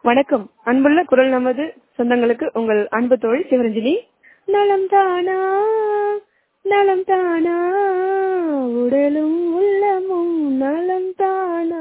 வணக்கம் அன்புள்ள குரல் நமது சொந்தங்களுக்கு உங்கள் அன்பு தோழி சிவரஞ்சனி நலம் தானா நலம் தானா உடலும் உள்ளமும் நலம் தானா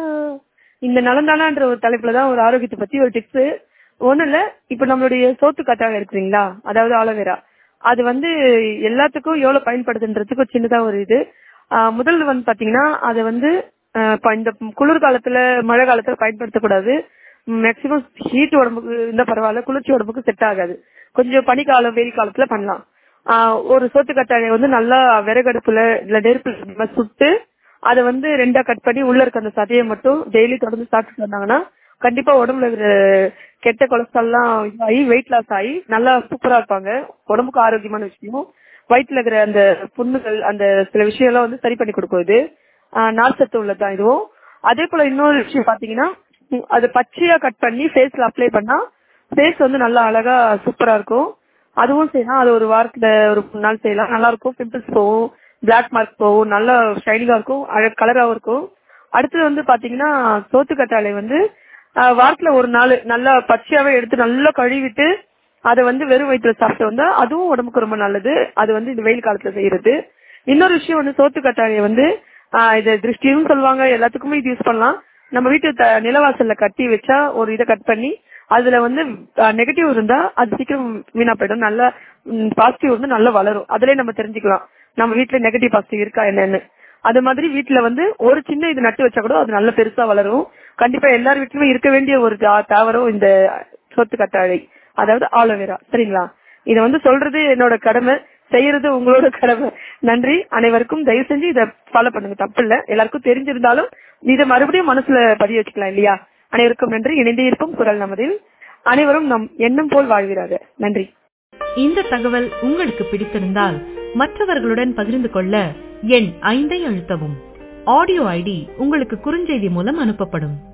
இந்த நலம் தானான்ற ஒரு தலைப்புல தான் ஒரு ஆரோக்கியத்தை பத்தி ஒரு டிப்ஸ் ஒண்ணும் இல்ல இப்ப நம்மளுடைய சோத்து கத்தாழை இருக்குங்களா அதாவது ஆலோவேரா அது வந்து எல்லாத்துக்கும் எவ்வளவு பயன்படுதுன்றதுக்கு ஒரு சின்னதா ஒரு இது ஆஹ் முதல்ல வந்து பாத்தீங்கன்னா அதை வந்து ஆஹ் இப்ப இந்த குளிர்காலத்துல மழை காலத்துல பயன்படுத்தக்கூடாது மேக்சிமம் ஹீட் உடம்புக்கு இருந்தா பரவாயில்ல குளிர்ச்சி உடம்புக்கு செட் ஆகாது கொஞ்சம் பனிக்காலம் வெயில் காலத்துல பண்ணலாம் ஆஹ் ஒரு சோத்து கத்தாழையை வந்து நல்லா விறகடுப்புல இல்ல நெருப்புல சுட்டு அதை வந்து ரெண்டா கட் பண்ணி உள்ள இருக்க அந்த சதையை மட்டும் டெய்லி தொடர்ந்து சாப்பிட்டு வந்தாங்கன்னா கண்டிப்பா உடம்புல இருக்கிற கெட்ட கொலஸ்ட்ரால் எல்லாம் இதாகி வெயிட் லாஸ் ஆகி நல்லா சூப்பரா இருப்பாங்க உடம்புக்கு ஆரோக்கியமான விஷயம் வயிற்றுல இருக்கிற அந்த புண்ணுகள் அந்த சில விஷயம் எல்லாம் வந்து சரி பண்ணி கொடுக்கும் இது ஆஹ் நார் சத்து உள்ளதுதான் இதுவும் அதே போல இன்னொரு விஷயம் பாத்தீங்கன்னா உம், அது பச்சையா கட் பண்ணி ஃபேஸ்ல அப்ளை பண்ணா ஃபேஸ் வந்து நல்லா அழகா சூப்பரா இருக்கும் அதுவும் செய்யலாம் அது ஒரு வாரத்துல ஒரு மூணு நாள் செய்யலாம் நல்லா இருக்கும் பிம்பிள்ஸ் போகும் பிளாக் மார்க் போகும் நல்லா ஷைனிங்கா இருக்கும் அழகு கலராவும் இருக்கும் அடுத்தது வந்து பாத்தீங்கன்னா சோத்து கத்தாழை வந்து ஆஹ் வாரத்துல ஒரு நாள் நல்லா பச்சையாவே எடுத்து நல்லா கழுவிட்டு அதை வந்து வெறும் வயிற்றுல சாப்பிட்டு வந்தா அதுவும் உடம்புக்கு ரொம்ப நல்லது அது வந்து இந்த வெயில் காலத்துல செய்யறது இன்னொரு விஷயம் வந்து சோத்து கத்தாழையை வந்து ஆஹ் இது திருஷ்டியும் சொல்லுவாங்க எல்லாத்துக்குமே இது யூஸ் பண்ணலாம் நம்ம வீட்டு த- நிலவாசல்ல கட்டி வச்சா ஒரு இதை கட் பண்ணி அதுல வந்து நெகட்டிவ் இருந்தா அது சீக்கிரம் வீணா போயிடும் நல்லா பாசிட்டிவ் வந்து நல்லா வளரும் அதுலயே நம்ம தெரிஞ்சுக்கலாம் நம்ம வீட்ல நெகட்டிவ் பாசிட்டிவ் இருக்கா என்னன்னு அது மாதிரி வீட்ல வந்து ஒரு சின்ன இது நட்டு வச்சா கூட அது நல்ல பெருசா வளரும் கண்டிப்பா எல்லார் வீட்லயுமே இருக்க வேண்டிய ஒரு தா- தாவரம் இந்த சொத்து கத்தாழை அதாவது ஆலோவேரா சரிங்களா இத வந்து சொல்றது என்னோட கடமை செய்யறது உங்களோட கடமை நன்றி அனைவருக்கும் தயவு செஞ்சு இத ஃபாலோ பண்ணுங்க தப்பு இல்ல எல்லாருக்கும் தெரிஞ்சிருந்தாலும் இத மறுபடியும் மனசுல பதிய வச்சுக்கலாம் இல்லையா அனைவருக்கும் நன்றி இணைந்தே இருக்கும் குரல் நமதில் அனைவரும் நம் எண்ணம் போல் வாழ்கிறாங்க நன்றி இந்த தகவல் உங்களுக்கு பிடித்திருந்தால் மற்றவர்களுடன் பகிர்ந்து கொள்ள எண் ஐந்தை அழுத்தவும் ஆடியோ ஐடி உங்களுக்கு குறுஞ்செய்தி மூலம் அனுப்பப்படும்